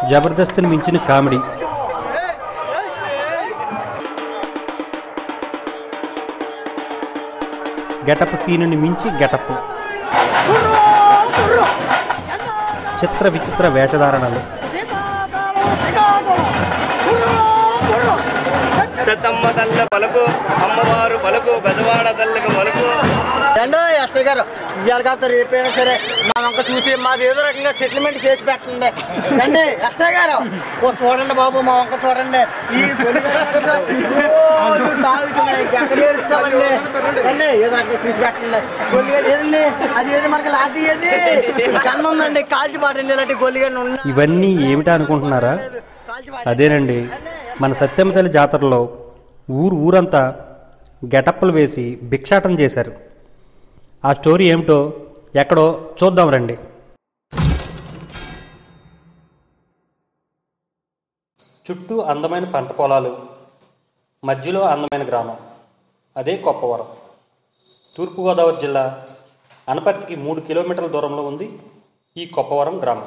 జబర్దస్త్ని మించిన comedy getup సీనుని మించి getup చిత్ర విచిత్ర వేషధారణలు సతమ్మ తల్ల పలుకు అమ్మవారు పలుకు పెదవాడ తల్లికి పలుకు ఏండో ఎస్ఐ గారు ఇవాళ కాదు రేపైనా సరే మా వంక చూసి మాది ఏదో రకంగా సెటిల్మెంట్ చేసి పెట్టండి అండి ఎస్ఐ గారు ఓ చూడండి బాబు మా వంక చూడండి ఈ రోజు తాగుతున్నాయి ఎక్కడ ఏడుస్తామండి అండి ఏదో రకంగా చూసి పెట్టండి గొల్లిగడ్డ ఏదండి అది ఏది మనకి లాంటి ఏది కన్ను ఉందండి కాల్చి పాడండి ఇలాంటి గొల్లిగడ్డ ఉన్న ఇవన్నీ ఏమిటా అనుకుంటున్నారా కాల్చి పాడండి. అదేనండి మన సత్యమ్మ తల్లి జాతరలో ఊరు ఊరంతా గెటప్పులు వేసి భిక్షాటం చేశారు ఆ స్టోరీ ఏమిటో ఎక్కడో చూద్దాం రండి చుట్టూ అందమైన పంట పొలాలు మధ్యలో అందమైన గ్రామం అదే కొప్పవరం తూర్పుగోదావరి జిల్లా అనపర్తికి మూడు కిలోమీటర్ల దూరంలో ఉంది ఈ కొప్పవరం గ్రామం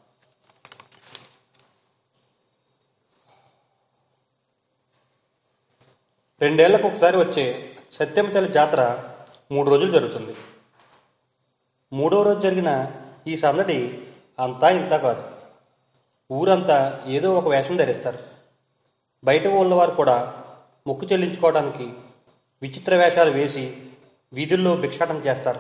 రెండేళ్లకు ఒకసారి వచ్చే సత్యమ తల్లి జాతర మూడు రోజులు జరుగుతుంది మూడో రోజు జరిగిన ఈ సందడి అంతా ఇంత కాదు ఊరంతా ఏదో ఒక వేషం ధరిస్తారు బయట ఊళ్ళ వారు కూడా మొక్కు చెల్లించుకోవడానికి విచిత్ర వేషాలు వేసి వీధుల్లో భిక్షాటన చేస్తారు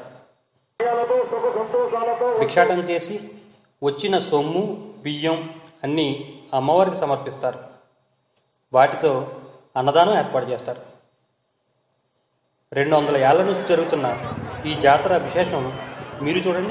భిక్షాటన చేసి వచ్చిన సొమ్ము బియ్యం అన్నీ అమ్మవారికి సమర్పిస్తారు వాటితో అన్నదానం ఏర్పాటు చేస్తారు రెండు వందల ఏళ్ల నుంచి జరుగుతున్న ఈ జాతర విశేషం మీరు చూడండి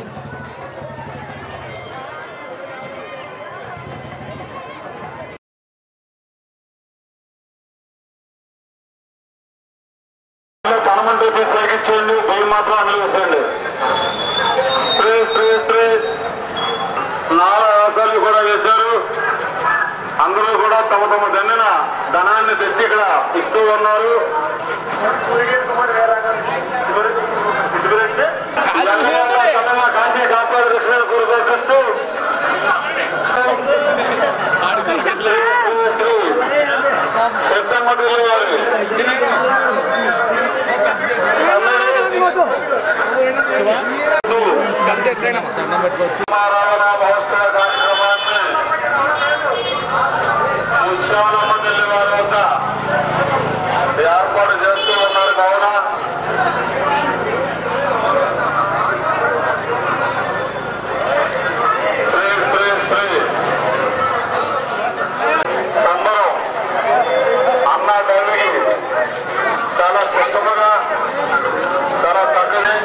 కనమంటే తగ్గించండి బియ్యం మాత్రం అమలు వేసేయండి స్ప్రే స్ప్రే స్ప్రే నాలుగు వ్యవసాయాలు కూడా వేశారు అందరూ కూడా తమ తమ దండిన ధనాన్ని తెచ్చి ఇక్కడ ఇస్తూ ఉన్నారు కాంతి కాపాడు దక్షిణ కోరుకొస్తూ శ్రద్ధమతులు వారు సమారాధన మహోత్సవ కార్యక్రమాన్ని ఉత్సవాలమ్మ తల్లి వారి వద్ద ఏర్పాటు చేస్తూ ఉన్నారు కావున స్త్రీ స్త్రీ స్త్రీ సంబరం అన్న తల్లికి చాలా సిస్టముగా చాలా చక్కని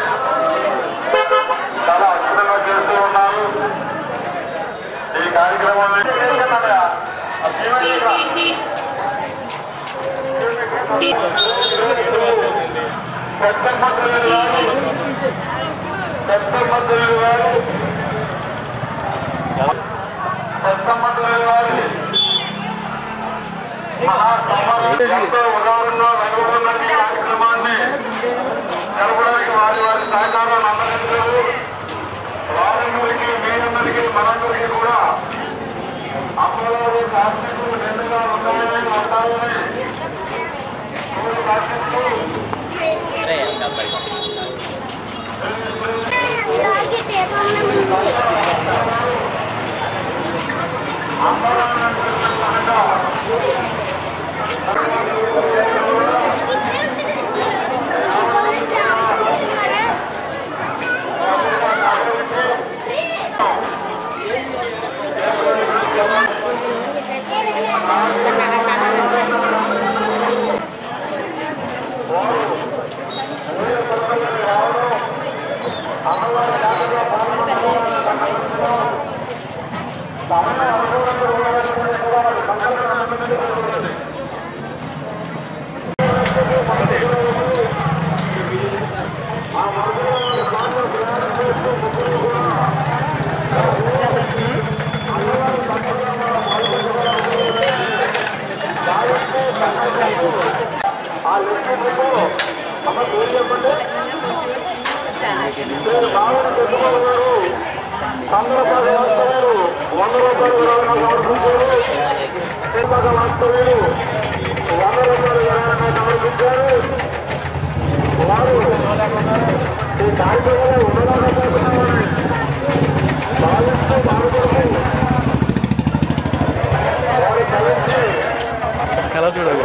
చాలా అద్భుతంగా చేస్తూ ఉన్నారు ఈ కార్యక్రమాన్ని పెద్ద మంత్రులు గారు పెద్ద మంత్రులు గారు పెద్ద మంత్రులు గారు మహాసమారం ఎంతో ఉదాహరణగా వెలుగుతున్న ఈ కార్యక్రమాన్ని జరపడానికి వారి వారి సహకారాన్ని అందజేశారు వారందరికీ మీరందరికీ మనందరికీ కూడా అమ్మవారు శాస్త్రులు నిండుగా ఉండాలని ఉండాలని కోరి ప్రార్థిస్తూ బాగుంది పెట్టుకోవాలి చంద్రబాబు వంద రూపాయలు విరాళంగా సమర్పించారు నిర్వాహక వాస్తవ్యులు వంద రూపాయలు విరాళంగా సమర్పించారు వారు ఈ కార్యక్రమంలో ఉండడానికి భావిస్తూ బాధపడుతూ వారి కలిసి కళ చూడాలి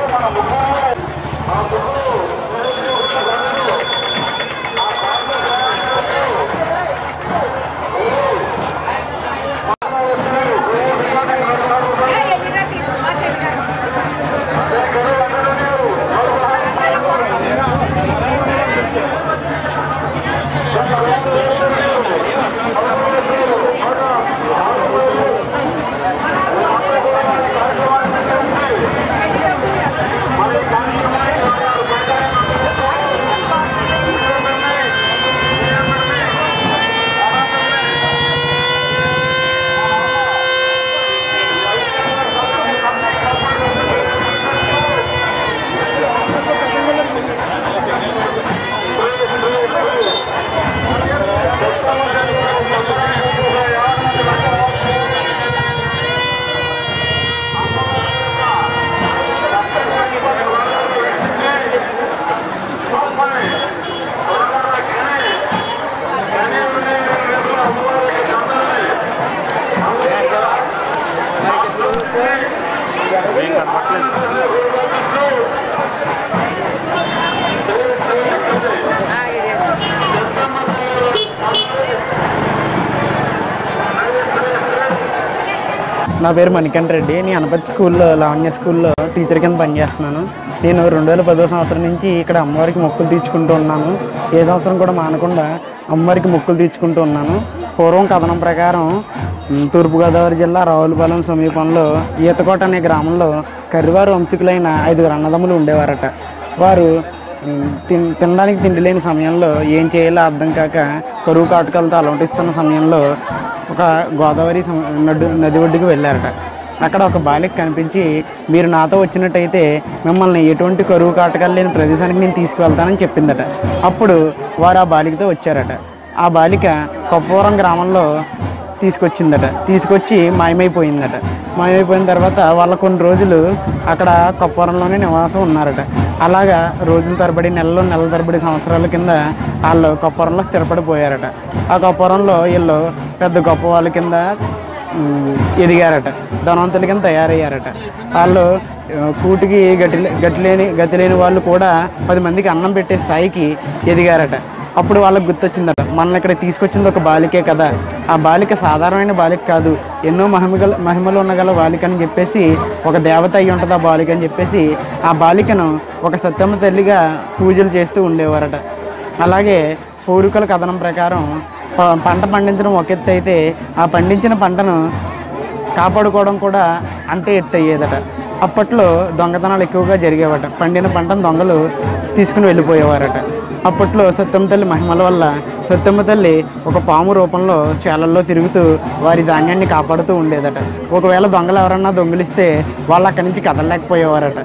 నా పేరు మణికంఠ రెడ్డి నేను అనపతి స్కూల్లో లావణ్య స్కూల్లో టీచర్ కింద పనిచేస్తున్నాను నేను రెండు వేల పదో సంవత్సరం నుంచి ఇక్కడ అమ్మవారికి మొక్కులు తీర్చుకుంటూ ఉన్నాను ఏ సంవత్సరం కూడా మానకుండా అమ్మవారికి మొక్కులు తీర్చుకుంటూ ఉన్నాను పూర్వం కథనం ప్రకారం ఉమ్, తూర్పుగోదావరి జిల్లా రావులపాలెం సమీపంలో ఈతకోట అనే గ్రామంలో కర్రివారు వంశీకులైన ఐదుగురు అన్నదమ్ములు ఉండేవారట వారు ఉమ్, తిన్ తినడానికి తిండి లేని సమయంలో ఏం చేయాలో అర్థం కాక కరువు కాటకాలతో అలవటిస్తున్న సమయంలో ఒక గోదావరి సమ- నడు నది ఒడ్డుకు వెళ్ళారట అక్కడ ఒక బాలిక కనిపించి మీరు నాతో వచ్చినట్టయితే మిమ్మల్ని ఎటువంటి కరువు కాటకాలు లేని ప్రదేశానికి నేను తీసుకువెళ్తానని చెప్పిందట అప్పుడు వారు ఆ బాలికతో వచ్చారట ఆ బాలిక కొప్పవరం గ్రామంలో తీసుకొచ్చిందట తీసుకొచ్చి మాయమైపోయిందట మాయమైపోయిన తర్వాత వాళ్ళ కొన్ని రోజులు అక్కడ కొప్పవరంలోనే నివాసం ఉన్నారట అలాగా రోజుల తరబడి నెలలు నెలల తరబడి సంవత్సరాల కింద వాళ్ళు కొప్పవరంలో స్థిరపడిపోయారట ఆ కొప్పవరంలో వీళ్ళు పెద్ద గొప్ప వాళ్ళ కింద ఉమ్, ఎదిగారట ధనవంతుల కింద తయారయ్యారట వాళ్ళు ఆ, కూటికి గతి గతి లేని గతి లేని వాళ్ళు కూడా పది మందికి అన్నం పెట్టే స్థాయికి ఎదిగారట అప్పుడు వాళ్ళకి గుర్తొచ్చిందట మనల్ని ఇక్కడ తీసుకొచ్చింది ఒక బాలికే కదా ఆ బాలిక సాధారణమైన బాలిక కాదు ఎన్నో మహిమగల మహిమలు ఉన్నగల బాలిక అని చెప్పేసి ఒక దేవత అయి ఉంటుంది ఆ బాలిక అని చెప్పేసి ఆ బాలికను ఒక సత్యమ్మ తల్లిగా పూజలు చేస్తూ ఉండేవారట అలాగే పూర్వీకుల కథనం ప్రకారం ప- పంట పండించడం ఒక ఎత్తు అయితే ఆ పండించిన పంటను కాపాడుకోవడం కూడా అంతే ఎత్తు అయ్యేదట అప్పట్లో దొంగతనాలు ఎక్కువగా జరిగేవట పండిన పంటను దొంగలు తీసుకుని వెళ్ళిపోయేవారట అప్పట్లో సత్యమ్మ తల్లి మహిమల వల్ల సత్యమ్మ తల్లి ఒక పాము రూపంలో చేలల్లో తిరుగుతూ వారి ధాన్యాన్ని కాపాడుతూ ఉండేదట ఒకవేళ దొంగలు ఎవరన్నా దొంగిలిస్తే వాళ్ళు అక్కడి నుంచి కదలలేకపోయేవారట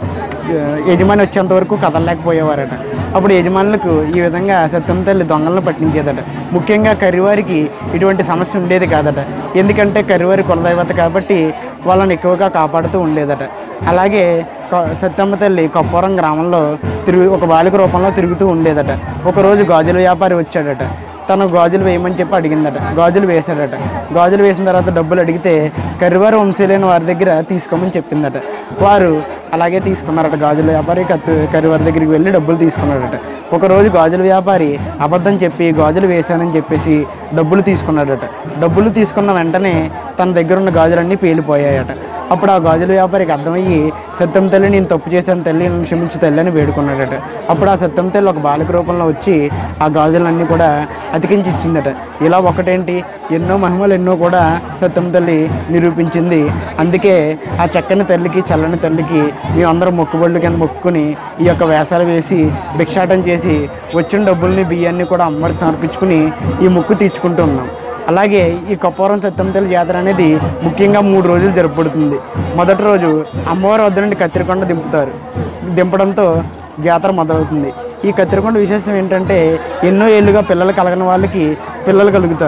యజమాని వచ్చేంత వరకు కదలలేకపోయేవారట అప్పుడు యజమానులకు ఈ విధంగా సత్యమ్మ తల్లి దొంగలను పట్టించేదట ముఖ్యంగా కరివారికి ఇటువంటి సమస్య ఉండేది కాదట ఎందుకంటే కరివారి కులదైవత కాబట్టి వాళ్ళని ఎక్కువగా కాపాడుతూ ఉండేదట అలాగే కొ- సత్యమ్మ తల్లి కొప్పవరం గ్రామంలో తిరుగు ఒక బాలిక రూపంలో తిరుగుతూ ఉండేదట ఒకరోజు గాజుల వ్యాపారి వచ్చాడట తను గాజులు వేయమని చెప్పి అడిగిందట గాజులు వేశాడట గాజులు వేసిన తర్వాత డబ్బులు అడిగితే కరివారు వంశీలైన వారి దగ్గర తీసుకోమని చెప్పిందట వారు అలాగే తీసుకున్నారట గాజుల వ్యాపారి కత్తు కరివారి దగ్గరికి వెళ్ళి డబ్బులు తీసుకున్నాడట ఒకరోజు గాజుల వ్యాపారి అబద్ధం చెప్పి గాజులు వేశానని చెప్పేసి డబ్బులు తీసుకున్నాడట డబ్బులు తీసుకున్న వెంటనే తన దగ్గర ఉన్న గాజులన్నీ పేలిపోయాయట అప్పుడు ఆ గాజుల వ్యాపారికి అర్థమయ్యి సత్యం తల్లి నేను తప్పు చేశాను తల్లి నన్ను క్షమించు తల్లి అని వేడుకున్నాడట అప్పుడు ఆ సత్యం తల్లి ఒక బాలిక రూపంలో వచ్చి ఆ గాజులన్నీ కూడా అతికించి ఇచ్చిందట ఇలా ఒకటేంటి ఎన్నో మహిమలు ఎన్నో కూడా సత్యం తల్లి నిరూపించింది అందుకే ఆ చక్కని తల్లికి చల్లని తల్లికి మేమందరం మొక్కుబళ్ళు కింద మొక్కుని ఈ యొక్క వేసాలు వేసి భిక్షాటం చేసి వచ్చిన డబ్బుల్ని బియ్యాన్ని కూడా అమ్మవారికి సమర్పించుకుని ఈ మొక్కు తీర్చుకుంటూ ఉన్నాం అలాగే ఈ కొప్పవరం సత్యంతల్లి జాతర అనేది ముఖ్యంగా మూడు రోజులు జరుపుబడుతుంది మొదటి రోజు అమ్మవారి వద్ద నుండి కత్తిరికొండ దింపుతారు దింపడంతో జాతర మొదలవుతుంది ఈ కత్తిరికొండ విశేషం ఏంటంటే ఎన్నో ఏళ్ళుగా పిల్లలు కలగని వాళ్ళకి పిల్లలు కలుగుతారు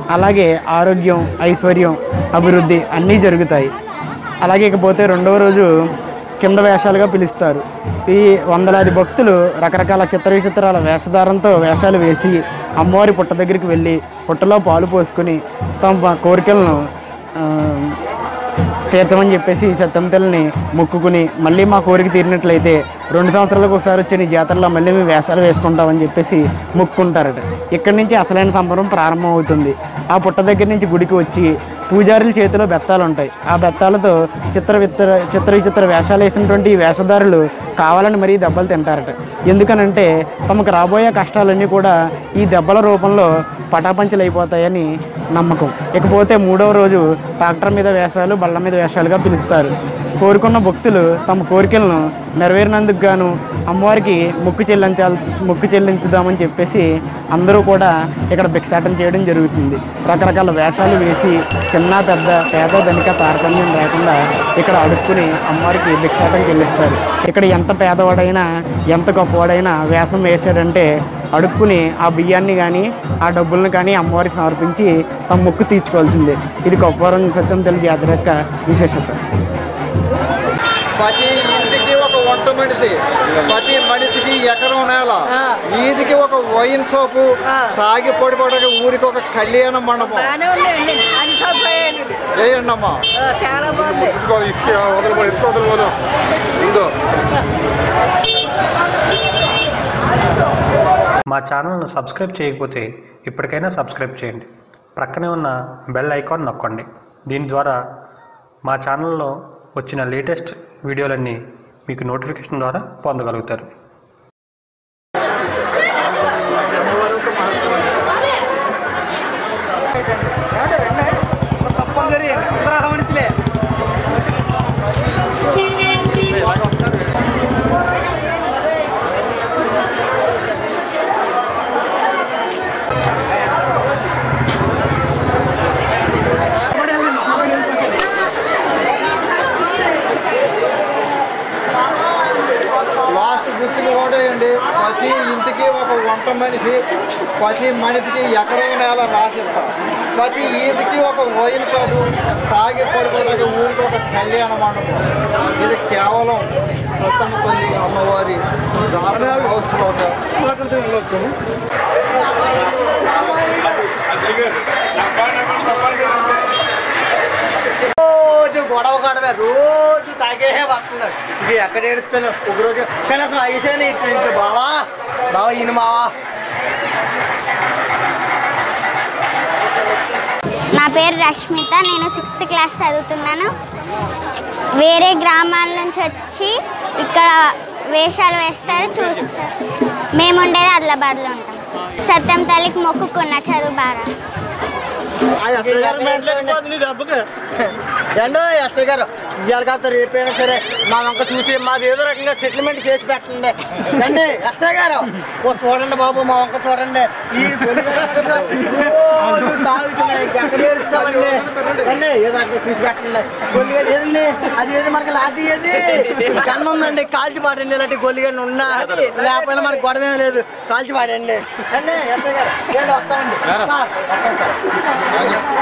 అలాగే ఆరోగ్యం ఐశ్వర్యం అభివృద్ధి అన్నీ జరుగుతాయి అలాగే ఇకపోతే రెండవ రోజు కింద వేషాలుగా పిలుస్తారు ఈ వందలాది భక్తులు రకరకాల చిత్ర విచిత్రాల వేషధారంతో వేషాలు వేసి అమ్మవారి పుట్ట దగ్గరికి వెళ్ళి పుట్టలో పాలు పోసుకొని తమ కోరికలను ఆ, తీర్చమని చెప్పేసి ఈ సత్యంతల్ని మొక్కుకుని మళ్ళీ మా కోరిక తీరినట్లయితే రెండు సంవత్సరాలకు ఒకసారి వచ్చిన ఈ జాతరలో మళ్ళీ మేము వేషాలు వేసుకుంటామని చెప్పేసి మొక్కుకుంటారట ఇక్కడి నుంచి అసలైన సంబరం ప్రారంభం అవుతుంది ఆ పుట్ట దగ్గర నుంచి గుడికి వచ్చి పూజారుల చేతిలో బెత్తాలు ఉంటాయి ఆ బెత్తాలతో చిత్ర విత్ర చిత్ర విచిత్ర వేషాలు వేసినటువంటి ఈ వేషధారులు కావాలని మరీ దెబ్బలు తింటారట ఎందుకనంటే తమకు రాబోయే కష్టాలన్నీ కూడా ఈ దెబ్బల రూపంలో పటాపంచలు అయిపోతాయని నమ్మకం ఇకపోతే మూడవ రోజు ట్రాక్టర్ మీద వేషాలు బళ్ళ మీద వేషాలుగా పిలుస్తారు కోరుకున్న భక్తులు తమ కోరికలను నెరవేరినందుకు గాను అమ్మవారికి మొక్కు చెల్లించాలి మొక్కు చెల్లించుదామని చెప్పేసి అందరూ కూడా ఇక్కడ భిక్షాటన చేయడం జరుగుతుంది రకరకాల వేషాలు వేసి చిన్న పెద్ద పేద ధనిక తారతమ్యం లేకుండా ఇక్కడ అడుక్కుని అమ్మవారికి భిక్షాటన చెల్లిస్తారు ఇక్కడ ఎంత పేదవాడైనా ఎంత గొప్పవాడైనా వేషం వేసాడంటే అడుక్కుని ఆ బియ్యాన్ని కానీ ఆ డబ్బులను కానీ అమ్మవారికి సమర్పించి తమ మొక్కు తీర్చుకోవాల్సిందే ఇది కొప్పవరం సత్యం తెలుగు జాతర యొక్క విశేషత ప్రతి ఇంటికి ఒక వంట మనిషి ప్రతి మనిషికి ఎకరం నేల వీధికి ఒక వైన్ షాపు తాగి పడిపోవడానికి ఊరికి ఒక కళ్యాణ మండపం బాగానే ఉన్నాయండి అది సదుపాయాలు చేయండి అమ్మా చాలా బాగుంది మా ఛానల్ను సబ్స్క్రైబ్ చేయకపోతే ఇప్పటికైనా సబ్స్క్రైబ్ చేయండి ప్రక్కనే ఉన్న బెల్ ఐకాన్ నొక్కండి దీని ద్వారా మా ఛానల్లో వచ్చిన లేటెస్ట్ వీడియోలన్నీ మీకు నోటిఫికేషన్ ద్వారా పొందగలుగుతారు లాస్ట్ గుర్తుకి ఓడేయండి ప్రతి ఇంటికి ఒక వంట మనిషి ప్రతి మనిషికి ఎకరం నేల రాసిస్తాం ప్రతి ఈదికి ఒక వైన్ షాపు తాగి పడుకోవడానికి ఊరికి ఒక కళ్యాణ మండపం ఇది కేవలం కొత్తమపల్లి అమ్మవారి జాతర మహోత్సవం రోజు గొడవ గొడవ రోజు తాగే వస్తున్నాడు ఇది ఎక్కడ ఏడుస్తాను ఒక రోజు కనీసం ఐసేనే ఇట్లా బావా బావా ఈయన మావా నా పేరు రష్మిత నేను సిక్స్త్ క్లాస్ చదువుతున్నాను వేరే గ్రామాల నుంచి వచ్చి ఇక్కడ వేషాలు వేస్తారు చూస్తారు మేము ఉండేది ఆదిలాబాద్లో ఉంటాం సత్యం తల్లికి మొక్కుకున్న చదువు బాగా ఎండో ఎస్ఐ గారు ఇవాళ కాదు రేపైనా సరే మా వంక చూసి మాది ఏదో రకంగా సెటిల్మెంట్ చేసి పెట్టండి అండి ఎస్ఐ గారు ఓ చూడండి బాబు మా వంక చూడండి ఈ గొల్లిగాడు రోజు తాగుతున్నాయి ఎక్కడ ఏడుస్తామండి అండి ఏదో రకంగా చూసి పెట్టండి గొల్లిగాడు ఏదండి అది ఏది మనకి లాంటి ఏది కన్ను ఉందండి కాల్చి పాడండి ఇలాంటి గొల్లిగాడు ఉన్నా లేకపోయినా మనకి గొడవ ఏమీ లేదు కాల్చి పాడండి అండి ఎస్ఐ గారు ఏంటి వస్తామండి సార్, వస్తాం సార్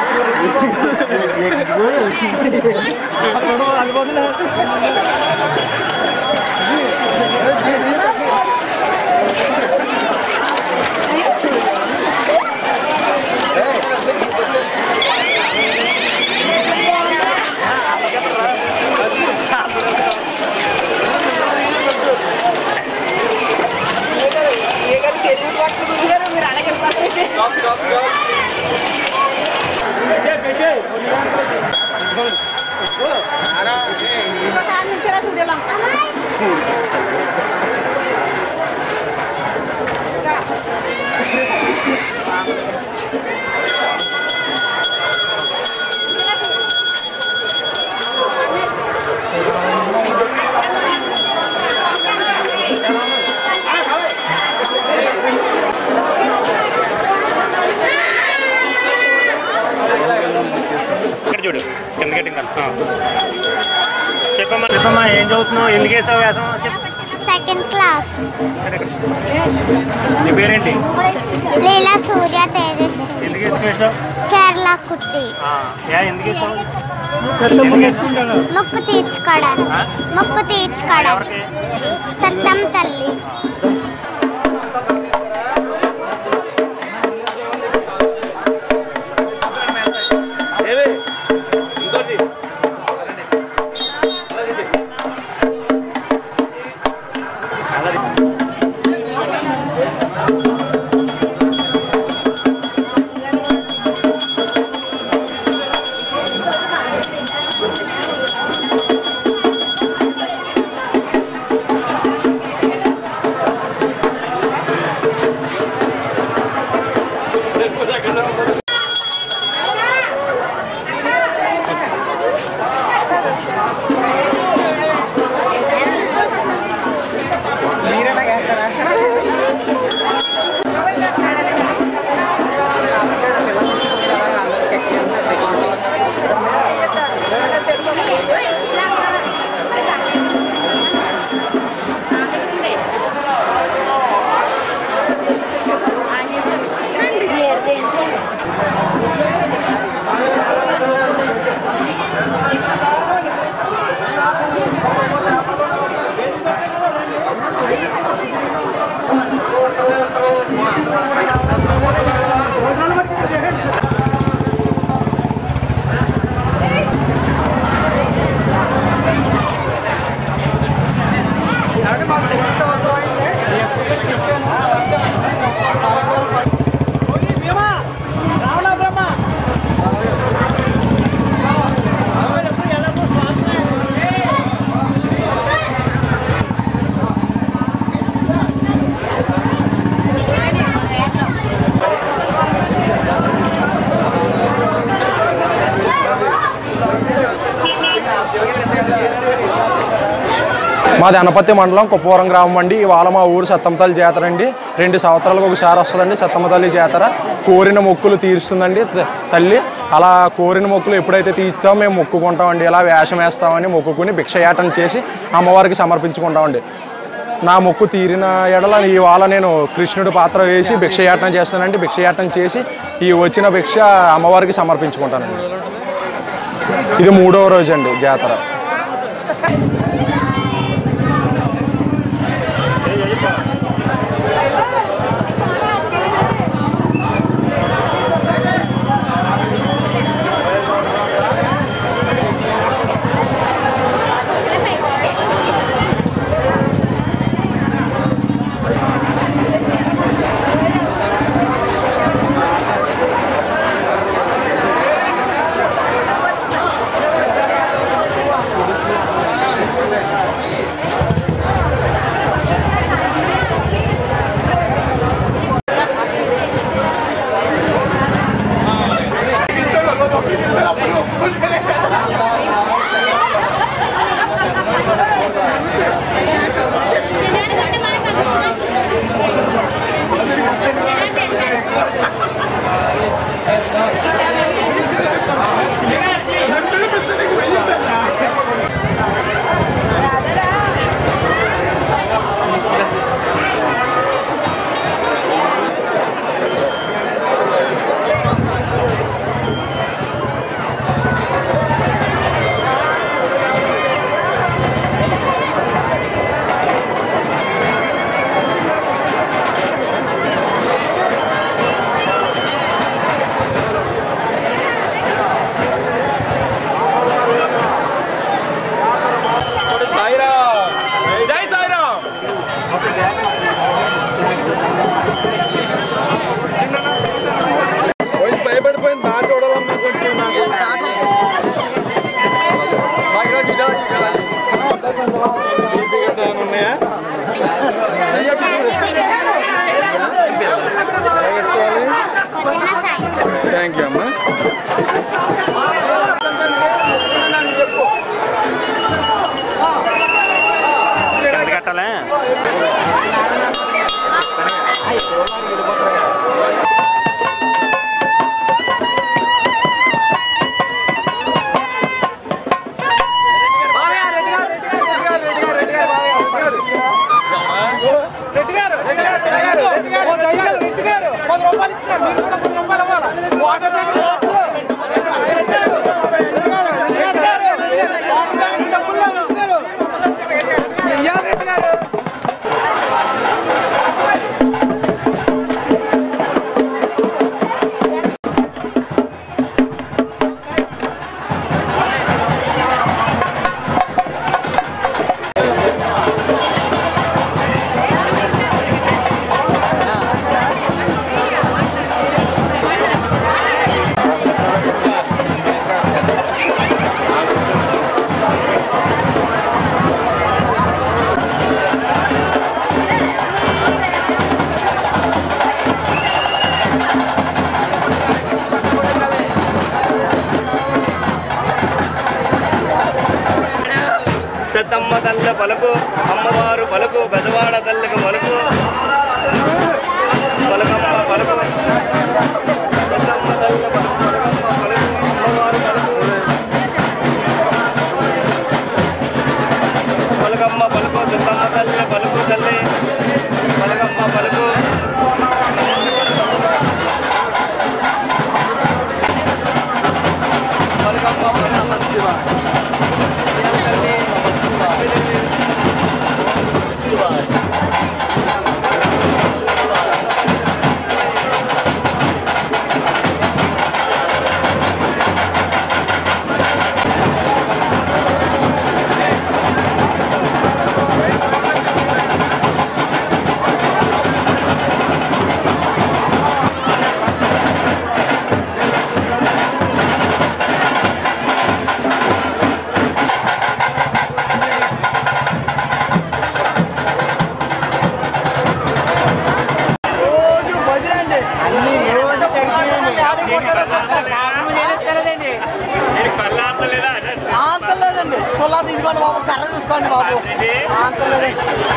ఇక్కడ చూడు కిందకెట్టి చెప్పమ్మా చెప్పమ్మా ఏం చదువుతున్నావు ఎందుకు వేసావు వేసావు చెప్పు సెకండ్ క్లాస్ నీ పేరేంటి లీలా సూర్య తేజస్వి ఎందుకు వేసుకునేసావు కేరళ కుట్టి యా ఎందుకు వేసావు మొక్కు తీర్చుకోవడానికి మొక్కు తీర్చుకోవడానికి సత్తం తల్లి మాది అనపత్తి మండలం కుప్పవరం గ్రామం అండి ఇవాళ మా ఊరు సత్తమ్మతల్లి జాతర అండి రెండు సంవత్సరాలకు ఒకసారి వస్తుందండి సత్తమ్మతల్లి జాతర కోరిన మొక్కులు తీరుస్తుందండి త- తల్లి అలా కోరిన మొక్కులు ఎప్పుడైతే తీర్చుతామో మేము మొక్కుకుంటామండి ఇలా వేషం వేస్తామని మొక్కుకుని భిక్షయాటన చేసి అమ్మవారికి సమర్పించుకుంటామండి నా మొక్కు తీరిన ఎడల ఇవాళ నేను కృష్ణుడి పాత్ర వేసి భిక్షయాటన చేస్తానండి భిక్షయాటన చేసి ఈ వచ్చిన భిక్ష అమ్మవారికి సమర్పించుకుంటానండి ఇది మూడవ రోజు అండి జాతర థ్యాంక్ యూ అమ్మా ఎంత కట్టాలా రెడ్డి గారు రెడ్డి గారు రెడ్డి గారు రెడ్డి గారు రెడ్డి గారు సత్తమ్మ తల్ల పలుకు అమ్మవారు పలుకు పెదవాడ తల్లికి పలుకు పలకమ్మ పలుకు సత్తమ్మ తల్ల పలుకు పలకమ్మ పలుకు అమ్మవారు పలుకు పలకమ్మ పలుకు సత్తమ్మ తల్ల పలుకు తల్లి పలకమ్మ పలుకు పలకమ్మ పలుకు రోజు భజనండి అన్ని రోజు తెలియదండి ఆంతలేదండి కులాది ఇదిగోండి బాబు కర్ర చూసుకోండి బాబు ఆంతలేదండి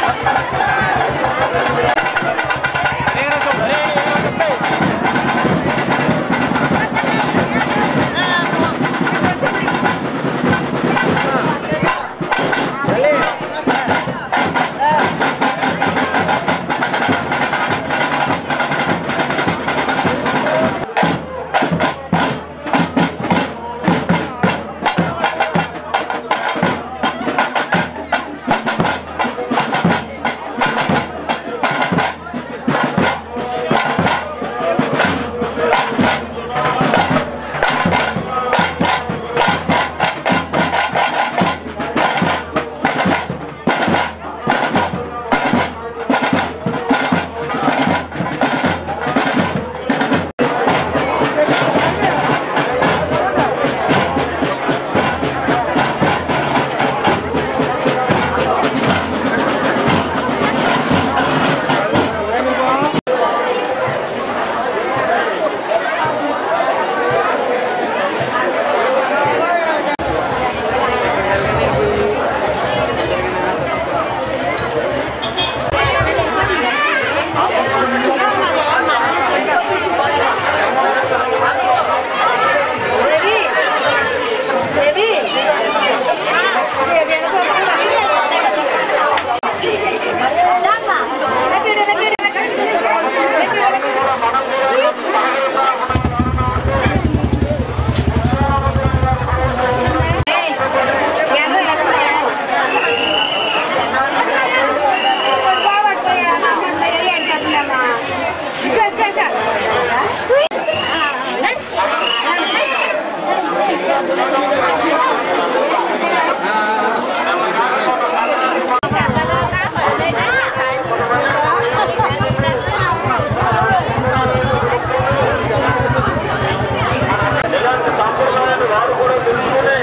ఇలాంటి సాంప్రదాయాన్ని వారు కూడా తెలుసుకుని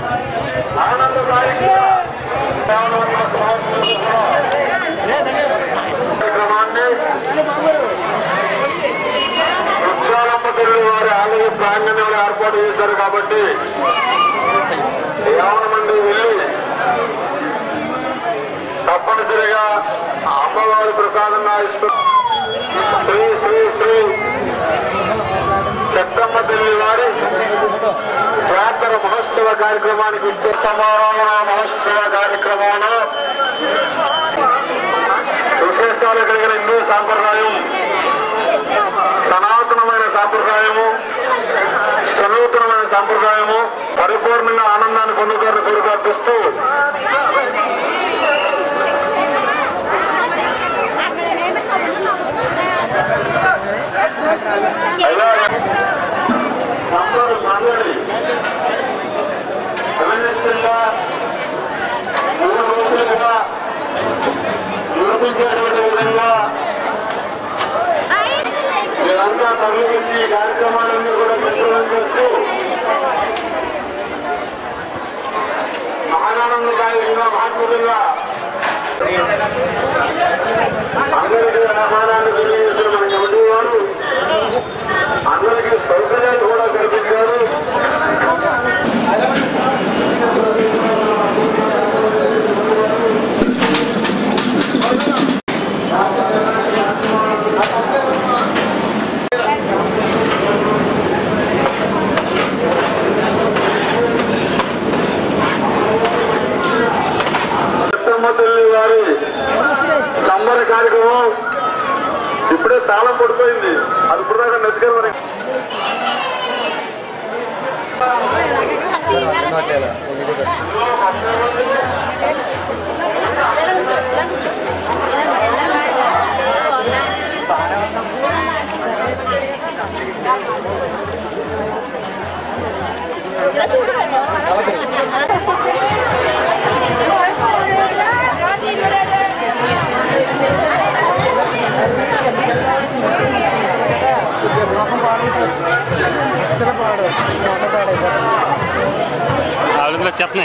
ఆనందదాయకంగా కార్యక్రమాన్ని వృక్షారంభ తల్లి వారి ఆలయ ప్రాంగణంలో ఏర్పాటు చేశారు కాబట్టి యావన మంది వెళ్ళి తప్పనిసరిగా అమ్మవారి ప్రసాదం ఇస్తూ శ్రీ శ్రీ శ్రీ చెత్తమ్మ తల్లి వారి జాతర మహోత్సవ కార్యక్రమానికి ఇచ్చే సమారోహణ మహోత్సవ కార్యక్రమంలో విశేషాలు కలిగిన హిందూ సాంప్రదాయం సనాతనమైన సాంప్రదాయము సనూతనమైన సాంప్రదాయము పరిపూర్ణంగా ఆనందాన్ని పొందుతారని కోరికర్పిస్తూ అయ్యా అందరూ మాట్లాడి అవినీతిగా మూడు రోజులుగా నిరూపించేటువంటి విధంగా మీరంతా తరలించి ఈ కార్యక్రమాలన్నీ కూడా ప్రచురణ చేస్తూ మహానానందదాయకంగా మహాత్ములుగా అందరికీ ఆహ్వానాన్ని తెలియజేసిన మన కమిటీ వారు అందరికీ సౌకర్యాలు కూడా కల్పించారు జాతర కార్యక్రమం ఇప్పుడే తాళం పడిపోయింది అది ఇప్పుడు దాకా నెత్తుకెళ్ళి మరి ఆవిడలో వచ్చేస్తున్నాయి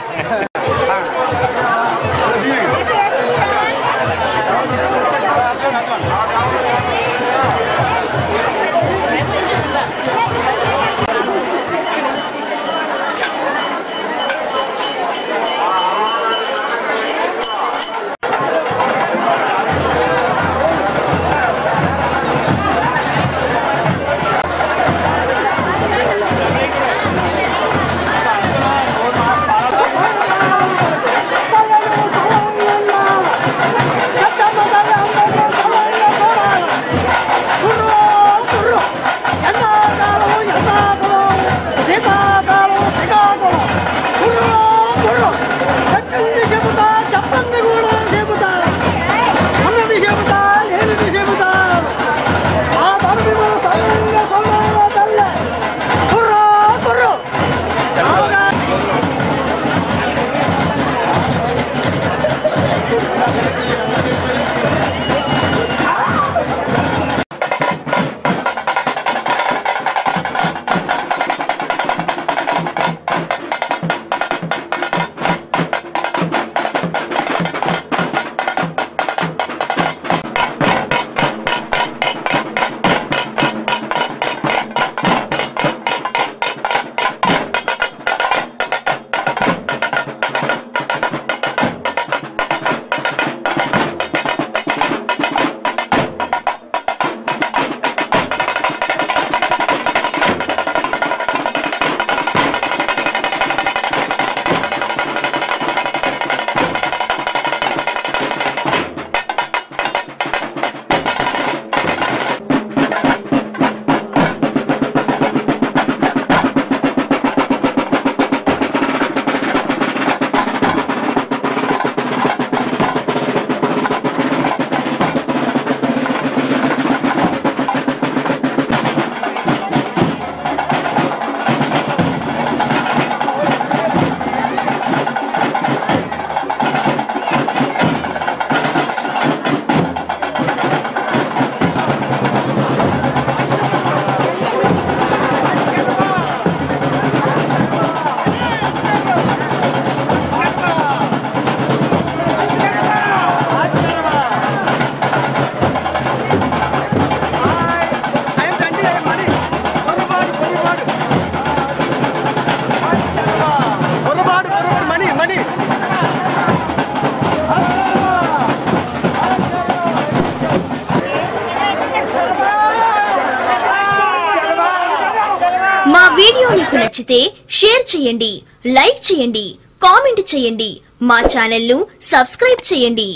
మా వీడియో మీకు నచ్చితే షేర్ చేయండి లైక్ చేయండి కామెంట్ చేయండి మా ఛానల్ను సబ్స్క్రైబ్ చేయండి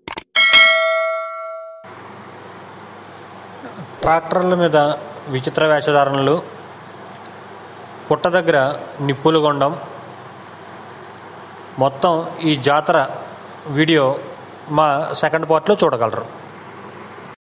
ట్రాక్టర్ల మీద విచిత్ర వేషధారణలు పుట్ట దగ్గర నిప్పులు కొండం మొత్తం ఈ జాతర వీడియో మా సెకండ్ పార్ట్లో చూడగలరు